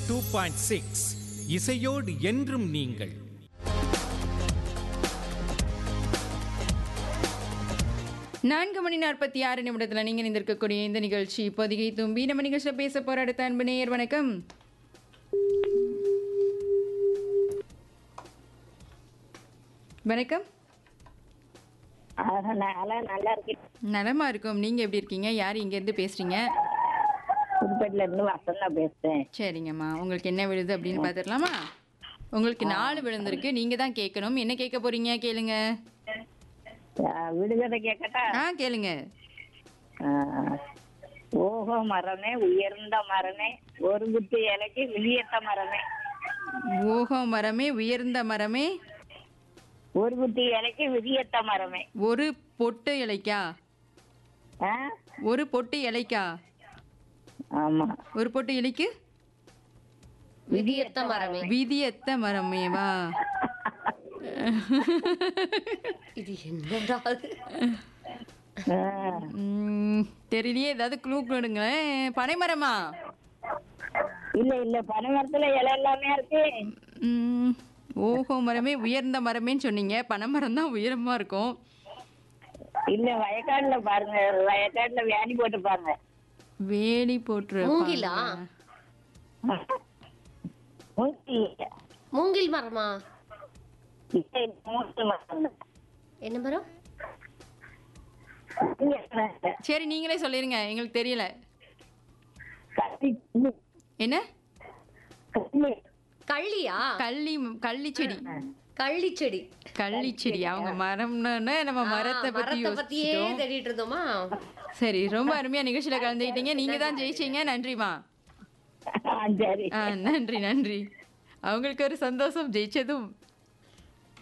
Two point six இசையோடு என்றும் நீங்கள் நான்கு மணி நாற்பத்தி ஆறு நிமிடத்தில் நீங்கள் இருந்திருக்கக்கூடிய இந்த நிகழ்ச்சி இப்போதைக்கு தும்பி நம்ம நிகழ்ச்சியில் பேச போற அடுத்த அன்பு நேயர் வணக்கம் வணக்கம் அதனால நல்லா இருக்கு நலமா இருக்கும் நீங்க எப்படி இருக்கீங்க யார் இங்க இருந்து பேசுறீங்க புதுப்பேட்டில இருந்து வசந்தா பேசுறேன் சரிங்கம்மா உங்களுக்கு என்ன விழுது அப்படின்னு பார்த்துடலாமா உங்களுக்கு நாலு விழுந்திருக்கு நீங்க தான் கேட்கணும் என்ன கேட்க போறீங்க கேளுங்க ஆஹ் விடுகதை கேட்கட்டா ஆ கேளுங்க ஆஹ் ஓஹோ மரமே உயர்ந்த மரமே ஒரு குத்து இலைக்கு விழியத்த மரமே ஓஹோ மரமே உயர்ந்த மரமே ஒரு குத்து இலைக்கு விதியத்த மரமே ஒரு பொட்டு இலைக்கா ஆ? ஒரு பொட்டு இலைக்கா ஆமா ஒரு பொட்டு இலைக்கு விதியத்த மரமே விதியத்த மரமேவா இது என்னடா அது? ஆஹ் ம், தெரியலையே ஏதாவது க்ளூ கொடுங்களேன் பனைமரமா இல்ல இல்ல பனை மரத்துல இலை எல்லாமே இருக்கு ம், ஓஹோ மரமே உயர்ந்த மரமேன்னு சொன்னீங்க பனைமரம் தான் உயரமா இருக்கும் இல்ல வயக்காடுல பாருங்க வயக்காடுல வேலி போட்டு பாருங்க வேலி போட்டு மூங்கிலா மூங்கில் மூங்கில் மரமா இல்ல, மூங்கில் மரம் தான். என்ன மரம் மூங்கில் மரம் இல்ல. சரி நீங்களே சொல்லிருங்க எங்களுக்கு தெரியல கள்ளி என்ன கள்ளி கள்ளியா கள்ளி கள்ளி செடி கள்ளி செடி கள்ளி செடி அவங்க மரம்னு நம்ம மரத்தை பத்தி மரத்தை பத்தியே யோசிச்சிட்டோம் தேடிட்டு இருந்தோமா சரி ரொம்ப அருமையா நிகழ்ச்சியில கலந்துக்கிட்டீங்க நீங்க தான் ஜெயிச்சீங்க நன்றிமா ஆ, சரி ஆ நன்றி நன்றி அவங்களுக்கு ஒரு சந்தோஷம் ஜெயிச்சதும்